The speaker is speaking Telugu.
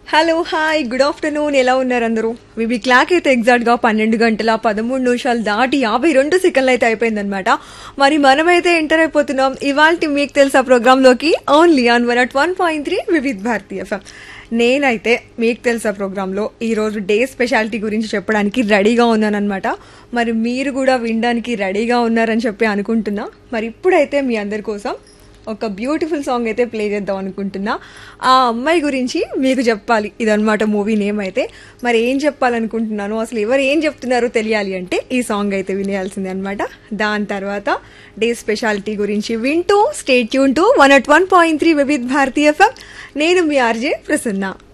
హలో హాయ్ గుడ్ ఆఫ్టర్నూన్ ఎలా ఉన్నారు అందరూ వివి క్లాక్ అయితే ఎగ్జాక్ట్గా పన్నెండు గంటల పదమూడు నిమిషాలు దాటి యాభై రెండు సెకండ్లు అయితే అయిపోయిందనమాట మరి మనమైతే ఎంటర్ అయిపోతున్నాం ఇవాళ మీకు తెలుసా ప్రోగ్రాంలోకి only on one at one point three Vividh Bharati FM నేనైతే మీకు తెలుసా ప్రోగ్రాంలో ఈరోజు డే స్పెషాలిటీ గురించి చెప్పడానికి రెడీగా ఉన్నానన్నమాట మరి మీరు కూడా వినడానికి రెడీగా ఉన్నారని చెప్పి అనుకుంటున్నా మరి ఇప్పుడైతే మీ అందరి కోసం ఒక బ్యూటిఫుల్ సాంగ్ అయితే ప్లే చేద్దాం అనుకుంటున్నా ఆ అమ్మాయి గురించి మీకు చెప్పాలి ఇదన్నమాట మూవీ నేమ్ అయితే మరి ఏం చెప్పాలనుకుంటున్నాను అసలు ఎవరు ఏం చెప్తున్నారో తెలియాలి అంటే ఈ సాంగ్ అయితే వినేయాల్సిందే అనమాట దాని తర్వాత డే స్పెషాలిటీ గురించి వింటూ stay tune to one at one point three Vividh Bharati FM నేను మీ ఆర్జే ప్రసన్న